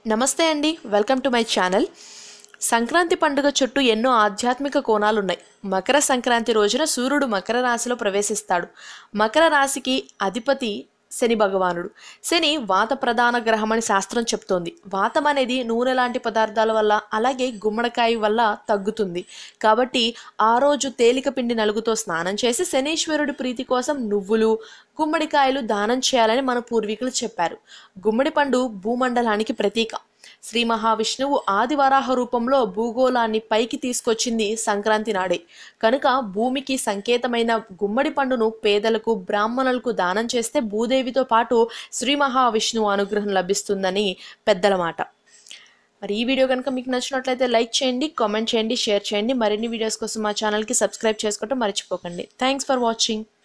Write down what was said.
నమస్తే అండి welcome to my channel Sankranti పండుగ చుట్టూ ఎన్నో ఆధ్యాత్మిక కోణాలు ఉన్నాయి మకర సంక్రాంతి రోజున సూర్యుడు మకర రాశిలో ప్రవేశిస్తాడు మకర రాశికి అధిపతి శని భగవానుడు శని వాత ప్రధాన గ్రహం అని శాస్త్రం చెప్తోంది వాతం అనేది నూనె లాంటి పదార్థాల వల్ల అలాగే గుమ్మడికాయ వల్ల తగ్గుతుంది కాబట్టి ఆ రోజు తేలిక పిండి నలుగుతో స్నానం చేసి శనీశ్వరుడి ప్రీతి కోసం నువ్వులు గుమ్మడికాయలు దానం చేయాలని మన పూర్వీకులు చెప్పారు గుమ్మడి పండు భూమండలానికి ప్రతీక శ్రీ మహావిష్ణువు ఆదివరాహ రూపంలో భూగోళాన్ని పైకి తీసుకొచ్చింది సంక్రాంతి నాడే కనుక భూమికి సంకేతమైన గుమ్మడి పండును పేదలకు బ్రాహ్మణులకు దానం చేస్తే భూదేవితో పాటు శ్రీ మహావిష్ణువు అనుగ్రహం లభిస్తుందని పెద్దల మాట మరి ఈ వీడియో కనుక మీకు నచ్చినట్లయితే లైక్ చేయండి కామెంట్ చేయండి షేర్ చేయండి మరిన్ని వీడియోస్ కోసం మా ఛానల్కి సబ్స్క్రైబ్ చేసుకోవటం మర్చిపోకండి థ్యాంక్స్ ఫర్ వాచింగ్